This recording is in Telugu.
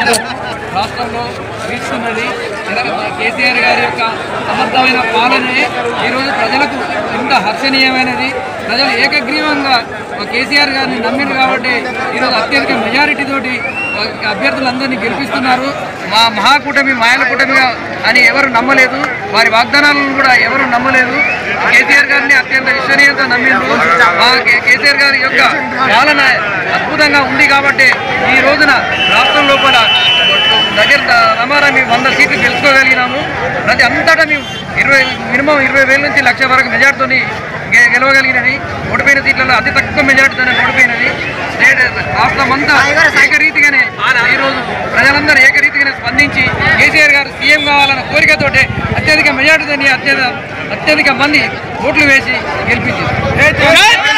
మెజార్టీతో రాష్ట్రంలో వీస్తున్నది తెలంగాణ కేసీఆర్ గారి యొక్క సమర్థమైన పాలనే ఈరోజు ప్రజలకు ఇంత హర్షణీయమైనది ప్రజలు ఏకగ్రీవంగా కేసీఆర్ గారిని నమ్మిరు కాబట్టి ఈరోజు అత్యధిక మెజారిటీ తోటి అభ్యర్థులందరినీ గెలిపిస్తున్నారు మా మహాకూటమి మాయల కూటమిగా అని ఎవరు నమ్మలేదు వారి వాగ్దానాలను కూడా ఎవరు నమ్మలేదు కేసీఆర్ గారిని అత్యంత విశ్వనీయంగా నమ్మిండ్రు మా కే- కేసీఆర్ గారి యొక్క పాలన అద్భుతంగా ఉంది కాబట్టి ఈ రోజున రాష్ట్రం లోపల దగ్గర రమారా మేము వంద సీట్లు గెలుచుకోగలిగినాము ప్రతి అంతటా మేము ఇరవై మినిమం ఇరవై వేల నుంచి లక్ష వరకు మెజార్టీతోని గె- గెలవగలిగినది ఓడిపోయిన సీట్లలో అతి తక్కువ మెజార్టీతోనే ఓడిపోయినది స్టేట్ రాష్ట్రం అంతా ఏకరీతిగానే ఈరోజు ప్రజలందరూ ఏకరీతిగానే స్పందించి కేసీఆర్ గారు సీఎం కావాలన్న కోరికతోటే అత్యధిక మెజార్టీతోని అత్యధిక అత్యధిక మంది ఓట్లు వేసి గెలిపించారు